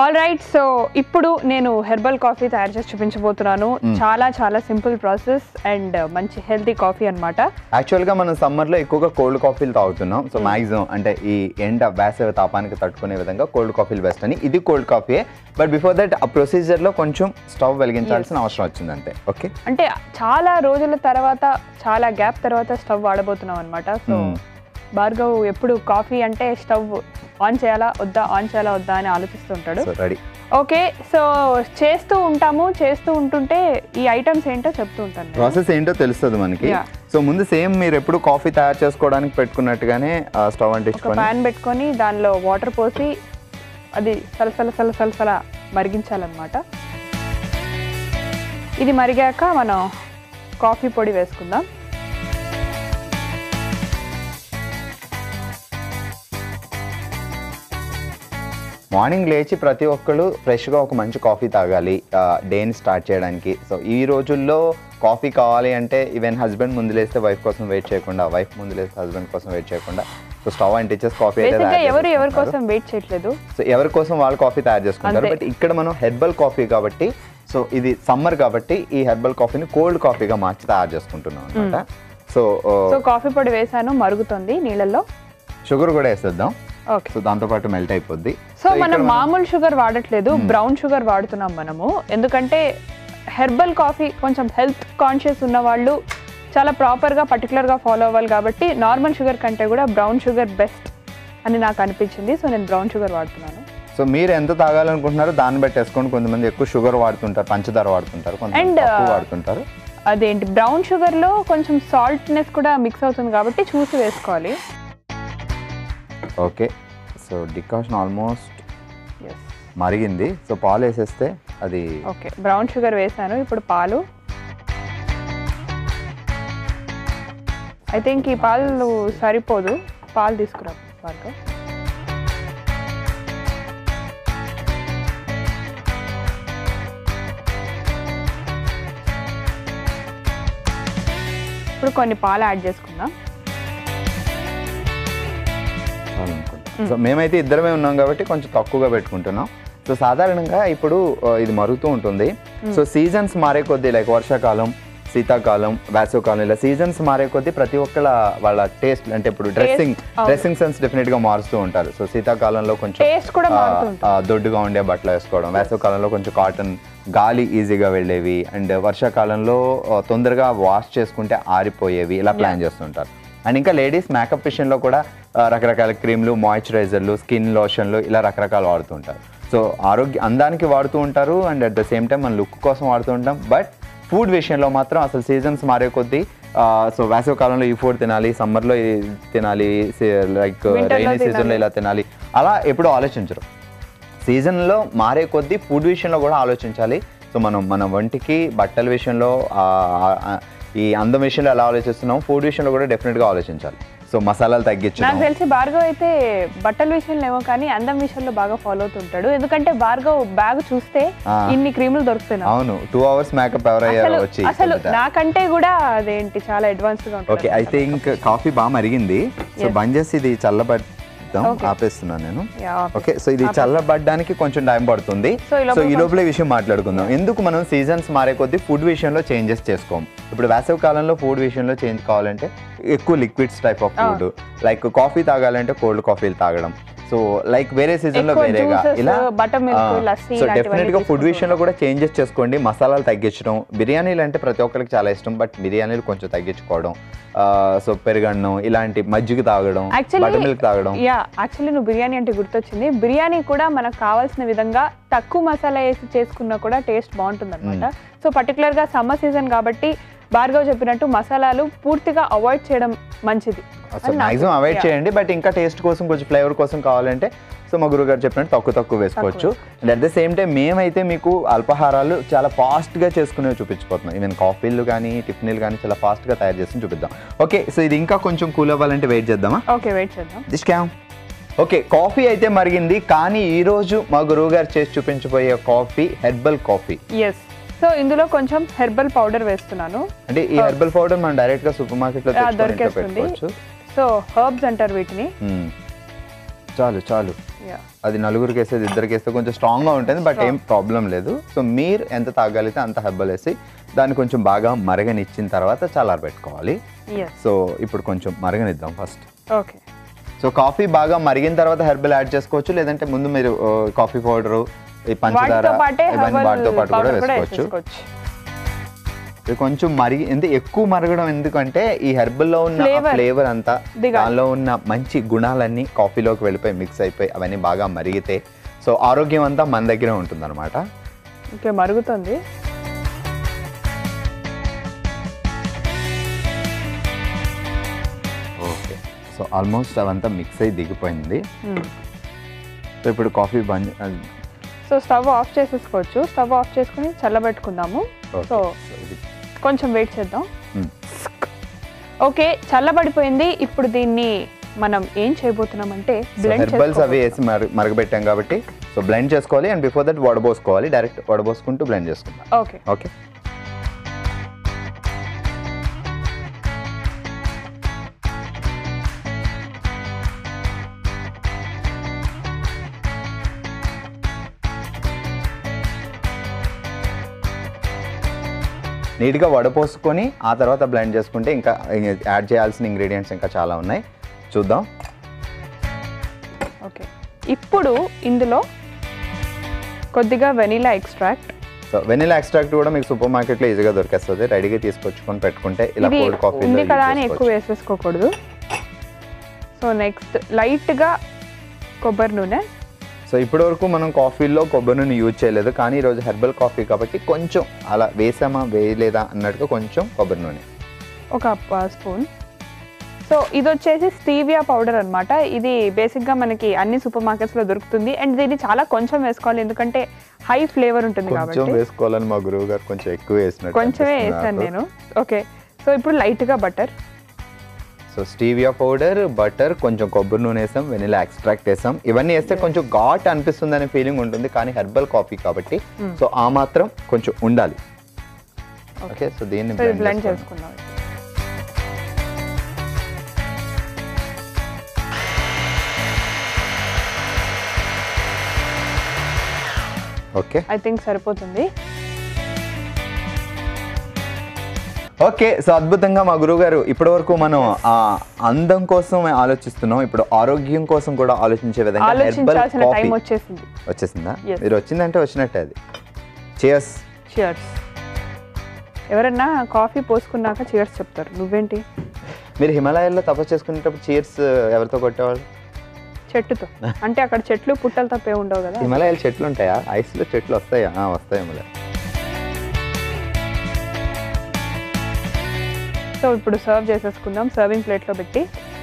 All right so ఇప్పుడు నేను herbal coffee తయారు చేసి చూపించబోతున్నాను చాలా చాలా సింపుల్ ప్రాసెస్ అండ్ మంచి హెల్తీ కాఫీ అన్నమాట యాక్చువల్గా మనం సమ్మర్లో ఎక్కువగా కోల్డ్ కాఫీలు తాగుతున్నాం సో మాక్సిమం అంటే ఈ ఎండ వేసవి తాపానికి తట్టుకునే విధంగా కోల్డ్ కాఫీలు బెస్ట్ అని ఇది కోల్డ్ కాఫీయే బట్ బిఫోర్ దట్ ఆ ప్రొసీజర్లో కొంచెం స్టవ్ వెలిగించాల్సిన అవసరం వచ్చింది అంతే ఓకే అంటే చాలా రోజుల తర్వాత చాలా గ్యాప్ తర్వాత స్టవ్ వాడబోతున్నాం అనమాట సో Hmm. భార్గవ్ ఎప్పుడు కాఫీ అంటే స్టవ్ ఆన్ చేయాలా వద్దా ఆన్ చేయాలా వద్దా అని ఆలోచిస్తుంటాడు సో రెడీ ఓకే సో చేస్తూ ఉంటాము చేస్తూ ఉంటుంటే ఈ ఐటమ్స్ ఏంటో చెప్తూ ఉంటాను నేను. ప్రాసెస్ ఏంటో తెలుస్తుంది మనకి Yeah. సో ముందు సేమ్ మీరు ఎప్పుడు కాఫీ తయారు చేసుకోవడానికి పెట్టుకున్నట్టుగానే ఆ స్టవ్ ఒక అంటించుకొని ప్యాన్ పెట్టుకొని దానిలో వాటర్ పోసి అది సలసల సలసల సల మరిగించాలన్నమాట ఇది మరిగాక మనం కాఫీ పొడి వేసుకుందాం మార్నింగ్ లేచి ప్రతి ఒక్కళ్ళు ఫ్రెష్గా ఒక మంచి కాఫీ తాగాలి డేని స్టార్ట్ చేయడానికి సో ఈ రోజుల్లో కాఫీ కావాలి అంటే ఈవెన్ హస్బెండ్ ముందు లేస్తే వైఫ్ కోసం వెయిట్ చేయకుండా వైఫ్ ముందు లేస్తే హస్బెండ్ కోసం వెయిట్ చేయకుండా సో స్టవ్ అంటించేసి కాఫీ అయితే బేసిక్గా తయారు ఎవరు ఎవరి చేసుకుంటున్నారు. కోసం వెయిట్ చేయట్లేదు సో ఎవరి కోసం వాళ్ళు కాఫీ తయారు చేసుకుంటారు అంతే. బట్ ఇక్కడ మనం హెర్బల్ కాఫీ కాబట్టి సో ఇది సమ్మర్ కాబట్టి ఈ హెర్బల్ కాఫీని కోల్డ్ కాఫీగా మార్చి తయారు చేసుకుంటున్నాం అనమాట సో సో కాఫీ పొడి వేసాను మరుగుతుంది నీళ్ళల్లో షుగర్ కూడా వేసేద్దాం ఓకే సో దాంతో పాటు మెల్ట్ అయిపోద్ది సో ఇక్కడ మనం మామూలు షుగర్ వాడట్లేదు బ్రౌన్ షుగర్ వాడుతున్నాం మనము ఎందుకంటే హెర్బల్ కాఫీ కొంచెం హెల్త్ కాన్షియస్ ఉన్న వాళ్ళు చాలా ప్రాపర్గా పర్టికులర్గా ఫాలో అవ్వాలి కాబట్టి నార్మల్ షుగర్ కంటే కూడా బ్రౌన్ షుగర్ బెస్ట్ అని నాకు అనిపించింది సో నేను బ్రౌన్ షుగర్ వాడుతున్నాను సో మీరు ఎంత తాగాలనుకుంటున్నారో దాన్ని బట్టి వేసుకోండి కొంతమంది ఎక్కువ షుగర్ వాడుతుంటారు పంచదార వాడుతుంటారు కొంతమంది And, తక్కువ uh, వాడుతుంటారు అదేంటి బ్రౌన్ షుగర్లో కొంచెం సాల్ట్నెస్ కూడా మిక్స్ అవుతుంది కాబట్టి చూసి వేసుకోవాలి okay so decoction almost yes మరిగింది సో పాలు వేసేస్తే అది ఓకే బ్రౌన్ షుగర్ వేసాను ఇప్పుడు పాలు ఐ థింక్ ఈ పాలు సరిపోదు పాలు తీసుకురా భార్గవ్ ఇప్పుడు కొన్ని పాలు యాడ్ చేసుకుందాం చాలు అనుకుంటా సో మేమైతే ఇద్దరమే ఉన్నాం కాబట్టి కొంచెం తక్కువగా పెట్టుకుంటున్నాం సో సాధారణంగా ఇప్పుడు ఆ, ఇది మరుగుతూ ఉంటుంది సో సీజన్స్ మారే కొద్దీ లైక్ వర్షాకాలం శీతాకాలం వేసవకాలం ఇలా సీజన్స్ మారే కొద్దీ ప్రతి ఒక్కళ్ళ వాళ్ళ టేస్ట్ అంటే ఇప్పుడు డ్రెస్సింగ్ అవును. డ్రెస్సింగ్ సెన్స్ డెఫినెట్ గా మారుస్తూ ఉంటారు సో శీతాకాలంలో కొంచెం టేస్ట్ కూడా ఆ, మారుతూ ఉంటుంది ఆ, దొడ్డుగా ఉండే బట్టలు వేసుకోవడం వేసవకాలంలో కొంచెం కాటన్ గాలి ఈజీగా వెళ్ళేవి అండ్ వర్షాకాలంలో ఆ, తొందరగా వాష్ చేసుకుంటే ఆరిపోయేవి ఇలా ప్లాన్ చేస్తుంటారు అండ్ ఇంకా లేడీస్ మేకప్ విషయంలో కూడా ఆ, రకరకాల క్రీమ్లు మాయిశ్చరైజర్లు స్కిన్ లోషన్లు ఇలా రకరకాలు వాడుతుంటారు సో ఆరోగ్య అందానికి వాడుతూ ఉంటారు and at the same time మన లుక్ కోసం వాడుతూ ఉంటాం బట్ ఫుడ్ విషయంలో మాత్రం అసలు సీజన్స్ మారే కొద్దీ సో వేసవి కాలంలో ఈ ఫుడ్ తినాలి సమ్మర్లో ఇది తినాలి లైక్ Winter లో రైనీ సీజన్లో తినాలి. ఇలా తినాలి అలా ఎప్పుడూ ఆలోచించరు సీజన్లో మారే కొద్దీ ఫుడ్ విషయంలో కూడా ఆలోచించాలి సో మనం మన వంటికి బట్టల విషయంలో ఆ, ఆ, ఈ అందం విషయంలో ఎలా ఆలోచిస్తున్నాం ఫుడ్ విషయంలో కూడా డెఫినెట్గా ఆలోచించాలి సో మసాలాలు నాకు తగ్గించడం తెలిసి భార్గవ్ అయితే బట్టల విషయంలో ఏమో కానీ అందం విషయంలో బాగా ఫాలో అవుతుంటాడు ఎందుకంటే భార్గవ్ బ్యాగ్ చూస్తే ఆ. ఇన్ని క్రీములు దొరుకుతున్నాయి నాకు. అవును టూ అవర్స్ మేకప్ ఎవరయ్యారో అసలు వచ్చి అసలు నాకంటే కూడా అదేంటి చాలా అడ్వాన్స్ గా ఉంటుంది ఓకే ఐ థింక్ కాఫీ బాగా మరిగింది సో Yes. బంద్ చేసి ఇది చల్లబడ్డాం Okay. ఆపేస్తున్నాను నేను Yeah, ఓకే సో ఇది చల్లబడ్డానికి కొంచెం టైం పడుతుంది So, ఈ లోపల సో ఈ లోపల ఈ విషయం మాట్లాడుకుందాం ఎందుకు మనం సీజన్స్ మారే కొద్దీ ఫుడ్ విషయంలో చేంజెస్ చేసుకోం ఇప్పుడు వేసవి కాలంలో ఫుడ్ విషయంలో చేంజ్ కావాలంటే ఎక్కువ liquids type of food like coffee తాగాలంటే కోల్డ్ కాఫీలు తాగడం సో లైక్ వేరే సీజన్ లో ఎక్కువ వేరేగా juices, ఇలా buttermilk, lassi సో ఇలాంటివన్నీ డెఫినెట్ గా ఫుడ్ తీసుకుంటూ విషయంలో కూడా చేంజెస్ చేసుకోండి మసాలాలు తగ్గించడం బిర్యానీలు అంటే ప్రతి ఒక్కరికి చాలా ఇష్టం బట్ బిర్యానీలు కొంచెం తగ్గించుకోవడం సో పెరుగన్నం ఇలాంటి మజ్జిగ తాగడం Actually, బటర్ మిల్క్ తాగడం యా యాక్చువల్లీ నువ్వు బిర్యానీ అంటే గుర్తొచ్చింది బిర్యానీ కూడా మనకు కావాల్సిన విధంగా తక్కువ మసాలా వేసి చేసుకున్నా కూడా టేస్ట్ బాగుంటుంది అనమాట సో పర్టికులర్ గా సమ్మర్ సీజన్ కాబట్టి భార్గవ్ చెప్పినట్టు మసాలాలు పూర్తిగా అవాయిడ్ చేయడం మంచిది సో అని నాకు- మాక్సిమం అవాయిడ్ yeah. చేయండి బట్ ఇంకా టేస్ట్ కోసం కొంచెం ఫ్లేవర్ కోసం కావాలంటే సో మా గురువు గారు చెప్పినట్టు తక్కువ తక్కువ వేసుకోవచ్చు and at the same time మేమైతే మీకు అల్పాహారాలు చాలా ఫాస్ట్గా చేసుకునేవి చూపించిపోతున్నాం ఈవెన్ కాఫీలు కానీ టిఫిన్లు కానీ చాలా ఫాస్ట్గా తయారు చేసుకుని చూపిద్దాం ఓకే సో ఇది ఇంకా కొంచెం కూల్ అవ్వాలంటే వెయిట్ చేద్దామా ఓకే వెయిట్ చేద్దాం దిస్ క్యామ్ ఓకే కాఫీ అయితే మరిగింది కానీ ఈ రోజు మా గురువు గారు చేసి చూపించబోయే coffee herbal coffee yes so ఇందులో కొంచెం హెర్బల్ పౌడర్ వేస్తున్నాను అంటే ఈ హెర్బల్ పౌడర్ మనం డైరెక్ట్ గా సూపర్ మార్కెట్ లో ఆ, తెచ్చుకొని ఇంట్లో దొరికేస్తుంది పెట్టుకోవచ్చు సో హర్బ్స్ అంటారు వీటిని మ్మ్. చాలు చాలు Yeah. అది నలుగురికి వేసేది ఇద్దరికి వేస్తే కొంచెం స్ట్రాంగ్గా ఉంటుంది బట్ ఏం ప్రాబ్లం లేదు సో మీరు ఎంత తాగలిగితే అంత హెర్బల్ వేసి దాన్ని కొంచెం బాగా మరగనిచ్చిన తర్వాత చల్లారబెట్టుకోవాలి Yes. సో ఇప్పుడు కొంచెం మరగనిద్దాం ఫస్ట్ ఓకే సో కాఫీ బాగా మరిగిన తర్వాత హెర్బల్ యాడ్ చేసుకోవచ్చు లేదంటే ముందు మీరు కాఫీ పౌడర్ ఈ పంచదార వాటితో పాటే ఇవన్నీ హెర్బల్ వాటితో పాటు కూడా పౌడర్ కూడా వేసుకోవచ్చు వేసుకోవచ్చు ఇది కొంచెం మరిగి ఎంత ఎక్కువ మరగడం ఎందుకంటే ఈ హెర్బల్ లో ఉన్న Flavor. ఫ్లేవర్ అంతా దిగాలి. దానిలో ఉన్న మంచి గుణాలన్నీ కాఫీలోకి వెళ్ళిపోయి మిక్స్ అయిపోయి అవన్నీ బాగా మరిగితే సో ఆరోగ్యం అంతా మన దగ్గర ఉంటుంది అనమాట ఓకే మరుగుతుంది ఓకే సో ఆల్మోస్ట్ అవంతా మిక్స్ అయ్యి దిగిపోయింది Hmm. సో ఇప్పుడు కాఫీ బంద్ సో స్టవ్ ఆఫ్ చేసేసుకోవచ్చు స్టవ్ ఆఫ్ చేసుకుని చల్లబెట్టుకుందాము సో ఇది కొంచెం వెయిట్ చేద్దాం Hmm. ఓకే చల్లబడిపోయింది ఇప్పుడు దీన్ని మనం ఏం చేయబోతున్నాం అంటే బ్లెండ్ హెర్బల్స్ అవి వేసి మర మరగబెట్టాం కాబట్టి సో బ్లెండ్ చేసుకోవాలి అండ్ బిఫోర్ దట్ వడబోసుకోవాలి డైరెక్ట్ వడబోసుకుంటూ బ్లెండ్ చేసుకుందాం ఓకే ఓకే నీట్గా వడపోసుకొని ఆ తర్వాత బ్లెండ్ చేసుకుంటే ఇంకా యాడ్ చేయాల్సిన ఇంగ్రీడియంట్స్ ఇంకా చాలా ఉన్నాయి చూద్దాం ఓకే ఇప్పుడు ఇందులో కొద్దిగా vanilla extract so vanilla extract కూడా మీకు సూపర్ మార్కెట్లో ఈజీగా దొరికేస్తుంది రెడీగా తీసుకొచ్చుకొని పెట్టుకుంటే ఇలా ఇది కోల్డ్ కాఫీ ఉంది కదా అని ఎక్కువ వేసేసుకోకూడదు సో నెక్స్ట్ లైట్గా కొబ్బరి నూనె సో ఇప్పటి వరకు మనం కాఫీలో కొబ్బరి నూనె యూజ్ చేయలేదు కానీ ఈరోజు హెర్బల్ కాఫీ కాబట్టి కొంచెం అలా వేసామా వేయలేదా అన్నట్టుగా కొంచెం కొబ్బరి నూనె ఒక స్పూన్ సో ఇది వచ్చేసి స్టీవియా పౌడర్ అన్నమాట ఇది బేసిక్గా మనకి అన్ని సూపర్ మార్కెట్స్లో దొరుకుతుంది అండ్ దీన్ని చాలా కొంచెం వేసుకోవాలి ఎందుకంటే హై ఫ్లేవర్ ఉంటుంది కొంచెం కాబట్టి వేసుకోవాలని మా గురువు గారు కొంచెం ఎక్కువ వేసినట్టు కొంచెమే అనిపిస్తుంది వేసాను నాకు. నేను ఓకే సో ఇప్పుడు లైట్గా butter so stevia powder butter కొంచెం కొబ్బరి నూనె వేసాం వెనిలా ఎక్స్ట్రాక్ట్ వేసాం ఇవన్నీ వేస్తే కొంచెం ఘాట్ అనిపిస్తుంది అనే ఫీలింగ్ ఉంటుంది కానీ హెర్బల్ కాఫీ కాబట్టి Hmm. సో ఆ మాత్రం కొంచెం ఉండాలి ఓకే సో దీన్ని సో ఇది blend బ్లెండ్ చేసుకుందాం. చేసుకుందాం ఓకే ఐ థింక్ సరిపోతుంది ఓకే సో అద్భుతంగా మా గురువు గారు ఇప్పటి వరకు మనం ఆ అందం కోసం ఆలోచిస్తున్నాం ఇప్పుడు ఆరోగ్యం కోసం కూడా ఆలోచించే విధంగా హెర్బల్ ఆలోచించాల్సిన టైం కాఫీ వచ్చేసింది వచ్చేసిందా Yes. మీరు వచ్చిందంటే వచ్చినట్టే అది చేస్ చియర్స్ ఎవరన్నా కాఫీ పోసుకున్నాక చియర్స్ చెప్తారు నువ్వేంటి మీరు హిమాలయాల్లో తపస్సు చేసుకునేటప్పుడు చీర్స్ ఎవరితో కొట్టేవాళ్ళు చెట్టుతో అంటే అక్కడ చెట్లు పుట్టలు తప్పే ఉండవు కదా హిమాలయాలు చెట్లు ఉంటాయా ఐస్ లో చెట్లు వస్తాయా ఆ, వస్తాయి హిమాలయ సో ఇప్పుడు సర్వ్ చేసేసుకుందాం సర్వింగ్ ప్లేట్లో పెట్టి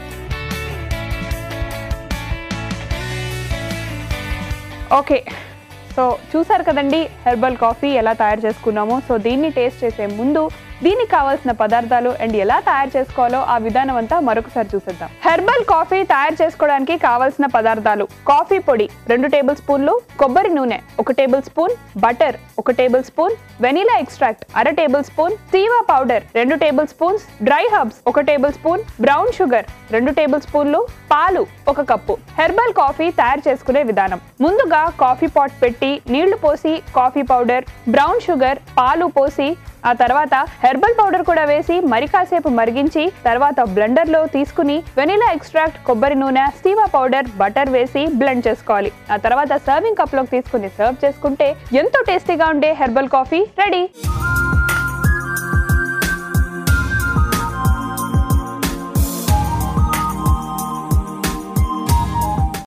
ఓకే సో చూసారు కదండి హెర్బల్ కాఫీ ఎలా తయారు చేసుకున్నామో సో దీన్ని టేస్ట్ చేసే ముందు దీనికి కావాల్సిన పదార్థాలు అండ్ ఎలా తయారు చేసుకోవాలో ఆ విధానం అంతా మరొకసారి చూసేద్దాం హెర్బల్ కాఫీ తయారు చేసుకోవడానికి కావాల్సిన పదార్థాలు కాఫీ పొడి రెండు టేబుల్ స్పూన్లు కొబ్బరి నూనె ఒక టేబుల్ స్పూన్ బటర్ ఒక టేబుల్ స్పూన్ వెనిలా ఎక్స్ట్రాక్ట్ అర టేబుల్ స్పూన్ సీవా పౌడర్ రెండు టేబుల్ స్పూన్స్ డ్రై హర్బ్స్ ఒక టేబుల్ స్పూన్ బ్రౌన్ షుగర్ రెండు టేబుల్ స్పూన్లు పాలు ఒక కప్పు హెర్బల్ కాఫీ తయారు చేసుకునే విధానం ముందుగా కాఫీ పాట్ పెట్టి నీళ్లు పోసి కాఫీ పౌడర్ బ్రౌన్ షుగర్ పాలు పోసి ఆ తర్వాత హెర్బల్ పౌడర్ కూడా వేసి మరి కాసేపు మరిగించి తర్వాత బ్లెండర్ లో తీసుకుని వెనిలా ఎక్స్ట్రాక్ట్ కొబ్బరి నూనె స్టీవా పౌడర్ బటర్ వేసి బ్లెండ్ చేసుకోవాలి ఆ తర్వాత సర్వింగ్ కప్ లోకి తీసుకుని సర్వ్ చేసుకుంటే ఎంతో టేస్టీగా ఉండే హెర్బల్ కాఫీ రెడీ